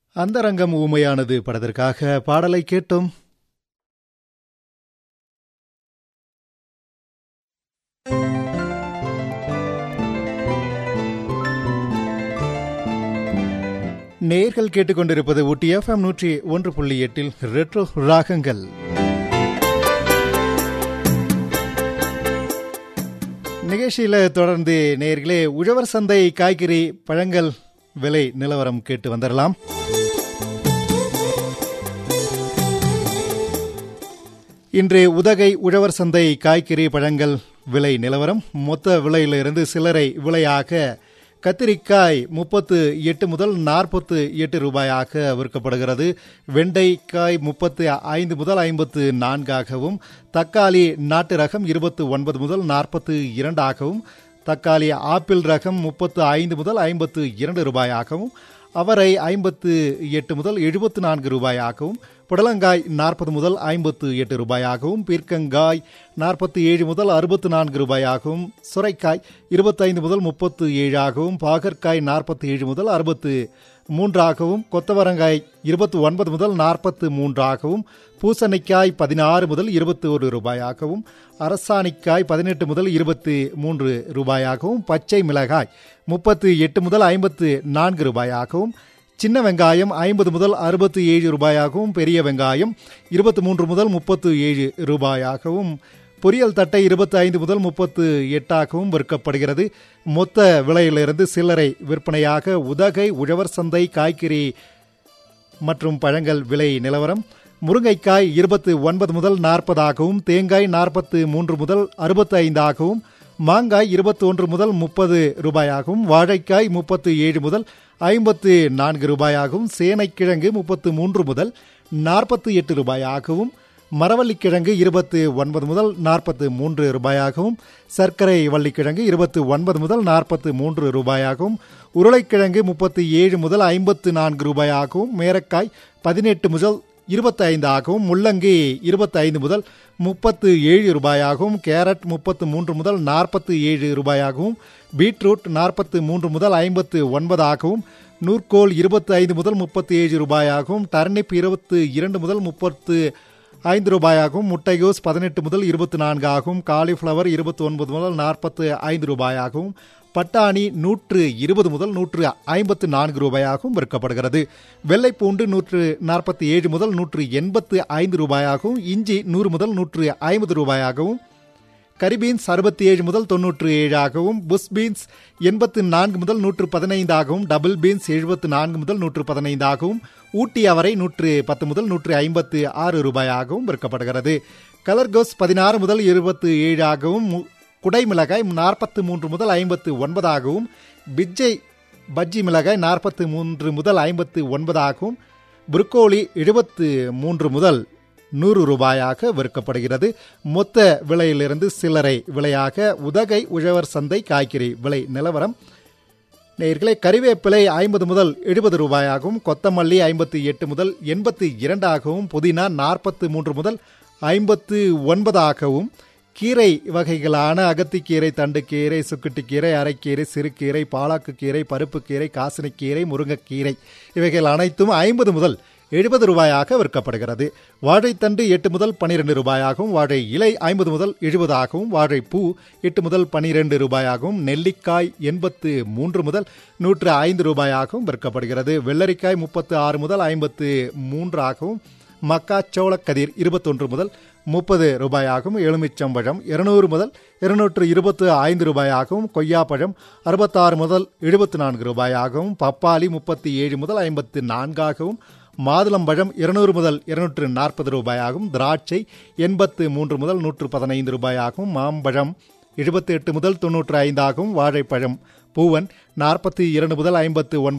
அந்தரங்கம் ஊமையானது படத்திற்காக பாடலை கேட்டோம் நேர்கள் கேட்டுக்கொண்டிருப்பது ஊட்டி எஃப்எம் நூற்றி ஒன்று புள்ளி எட்டில் ரெட்ரோ ராகங்கள் நிகழ்ச்சியில் தொடர்ந்து நேர்களே உழவர் சந்தை காய்கறி பழங்கள் விலை நிலவரம் கேட்டு வந்துடலாம் இன்று உதகை உழவர் சந்தை காய்கறி பழங்கள் விலை நிலவரம் மொத்த விலையிலிருந்து சில்லறை விலையாக கத்திரிக்காய் முப்பத்து எட்டு முதல் நாற்பத்து எட்டு ரூபாயாக விற்கப்படுகிறது வெண்டைக்காய் முப்பத்து ஐந்து முதல் ஐம்பத்து நான்காகவும் தக்காளி நாட்டு ரகம் இருபத்து ஒன்பது முதல் நாற்பத்து இரண்டாகவும் தக்காளி ஆப்பிள் ரகம் முப்பத்து ஐந்து முதல் ஐம்பத்து இரண்டு ரூபாயாகவும் அவரை ஐம்பத்து எட்டு முதல் எழுபத்து நான்கு ரூபாயாகவும் புடலங்காய் நாற்பது முதல் ஐம்பத்து எட்டு ரூபாயாகவும் பீர்க்கங்காய் நாற்பத்தி ஏழு முதல் அறுபத்து நான்கு ரூபாயாகவும் சுரைக்காய் இருபத்தைந்து முதல் முப்பத்து ஏழாகவும் பாகற்காய் நாற்பத்தி ஏழு முதல் அறுபத்து மூன்றாகவும் கொத்தவரங்காய் இருபத்தி ஒன்பது முதல் நாற்பத்து மூன்றாகவும் பூசணிக்காய் பதினாறு முதல் இருபத்தி ஒரு ரூபாயாகவும் அரசாணிக்காய் பதினெட்டு முதல் இருபத்தி மூன்று ரூபாயாகவும் பச்சை மிளகாய் முப்பத்து எட்டு முதல் ஐம்பத்து நான்கு ரூபாயாகவும் சின்ன வெங்காயம் ஐம்பது முதல் அறுபத்தி ஏழு ரூபாயாகவும் பெரிய வெங்காயம் இருபத்தி மூன்று முதல் முப்பத்து ஏழு ரூபாயாகவும் பொரியல் தட்டை இருபத்தி ஐந்து முதல் முப்பத்து எட்டாகவும் விற்கப்படுகிறது மொத்த விலையிலிருந்து சில்லறை விற்பனையாக உதகை உழவர் சந்தை காய்கறி மற்றும் பழங்கள் விலை நிலவரம் முருங்கைக்காய் இருபத்து ஒன்பது முதல் நாற்பதாகவும் தேங்காய் நாற்பத்து மூன்று முதல் அறுபத்தி ஐந்தாகவும் மாங்காய் இருபத்தி ஒன்று முதல் முப்பது ரூபாயாகவும் வாழைக்காய் முப்பத்து ஏழு முதல் ஐம்பத்து நான்கு ரூபாயாகவும் சேனைக்கிழங்கு முப்பத்து மூன்று முதல் நாற்பத்தி எட்டு ரூபாயாகவும் மரவள்ளிக்கிழங்கு இருபத்து ஒன்பது முதல் நாற்பத்து மூன்று ரூபாயாகவும் சர்க்கரை வள்ளிக்கிழங்கு இருபத்து ஒன்பது முதல் நாற்பத்து மூன்று ரூபாயாகவும் உருளைக்கிழங்கு முப்பத்தி ஏழு முதல் ஐம்பத்து நான்கு ரூபாயாகவும் மேரக்காய் பதினெட்டு முதல் இருபத்தி ஐந்தாகவும் முள்ளங்கி இருபத்தைந்து முதல் முப்பத்து ஏழு ரூபாயாகவும் கேரட் முப்பத்து மூன்று முதல் நாற்பத்து ஏழு ரூபாயாகவும் பீட்ரூட் நாற்பத்து மூன்று முதல் ஐம்பத்து ஒன்பதாகவும் நூற்கோல் இருபத்தி ஐந்து முதல் முப்பத்தி ஏழு ரூபாயாகவும் டர்னிப் இருபத்து இரண்டு முதல் முப்பத்து ஐந்து ரூபாயாகவும் முட்டைகோஸ் பதினெட்டு முதல் இருபத்தி நான்காகவும் காலிஃப்ளவர் இருபத்தி ஒன்பது முதல் நாற்பத்து ஐந்து ரூபாயாகவும் பட்டாணி நூற்று இருபது முதல் நூற்று ஐம்பத்து நான்கு ரூபாயாகவும் விற்கப்படுகிறது வெள்ளைப்பூண்டு நூற்று நாற்பத்தி ஏழு முதல் நூற்று எண்பத்து ஐந்து ரூபாயாகவும் இஞ்சி நூறு முதல் நூற்று ஐம்பது ரூபாயாகவும் கரிபீன்ஸ் அறுபத்தி ஏழு முதல் தொன்னூற்று ஏழாகவும் புஷ் பீன்ஸ் எண்பத்து நான்கு முதல் நூற்று பதினைந்தாகவும் டபுள் பீன்ஸ் எழுபத்து நான்கு முதல் நூற்று பதினைந்தாகவும் ஊட்டி அவரை நூற்று பத்து முதல் நூற்று ஐம்பத்து ஆறு ரூபாயாகவும் விற்கப்படுகிறது கலர்கோஸ் பதினாறு முதல் இருபத்து ஏழாகவும் குடை மிளகாய் நாற்பத்து மூன்று முதல் ஐம்பத்து ஒன்பதாகவும் பிஜ்ஜை பஜ்ஜி மிளகாய் நாற்பத்து மூன்று முதல் ஐம்பத்து ஒன்பதாகவும் புருக்கோலி எழுபத்து மூன்று முதல் நூறு ரூபாயாக விற்கப்படுகிறது மொத்த விலையிலிருந்து சில்லறை விலையாக உதகை உழவர் சந்தை காய்கறி விலை நிலவரம் நேர்களை கறிவேப்பிலை ஐம்பது முதல் எழுபது ரூபாயாகவும் கொத்தமல்லி ஐம்பத்தி எட்டு முதல் எண்பத்தி இரண்டாகவும் புதினா நாற்பத்து மூன்று முதல் ஐம்பத்து ஒன்பதாகவும் கீரை வகைகளான அகத்திக்கீரை தண்டுக்கீரை சுக்குட்டிக்கீரை அரைக்கீரை சிறுகீரை பாலாக்குக்கீரை பருப்புக்கீரை காசனிக்கீரை முருங்கைக்கீரை இவைகள் அனைத்தும் ஐம்பது முதல் எழுபது ரூபாயாக விற்கப்படுகிறது வாழைத்தண்டு எட்டு முதல் பனிரெண்டு ரூபாயாகவும் வாழை இலை ஐம்பது முதல் எழுபதாகவும் வாழைப்பூ எட்டு முதல் பனிரெண்டு ரூபாயாகவும் நெல்லிக்காய் எண்பத்து மூன்று முதல் நூற்று ஐந்து ரூபாயாகவும் விற்கப்படுகிறது வெள்ளரிக்காய் முப்பத்து ஆறு முதல் ஐம்பத்து மூன்றாகவும் மக்காச்சோள கதிர் இருபத்தொன்று முதல் முப்பது ரூபாயாகவும் எலுமிச்சம்பழம் இருநூறு முதல் இருநூற்று இருபத்து ஐந்து ரூபாயாகவும் கொய்யாப்பழம் அறுபத்தாறு முதல் எழுபத்து நான்கு ரூபாயாகவும் பப்பாளி முப்பத்தி ஏழு முதல் ஐம்பத்து நான்காகவும் மாதுளம்பழம் இருநூறு முதல் இருநூற்று நாற்பது ரூபாயாகவும் திராட்சை எண்பத்து மூன்று முதல் நூற்று பதினைந்து ரூபாயாகவும் மாம்பழம் எழுபத்தி எட்டு முதல் தொன்னூற்று ஐந்தாகவும் வாழைப்பழம் பூவன் நாற்பத்தி இரண்டு முதல் ஐம்பத்து ஒன்பது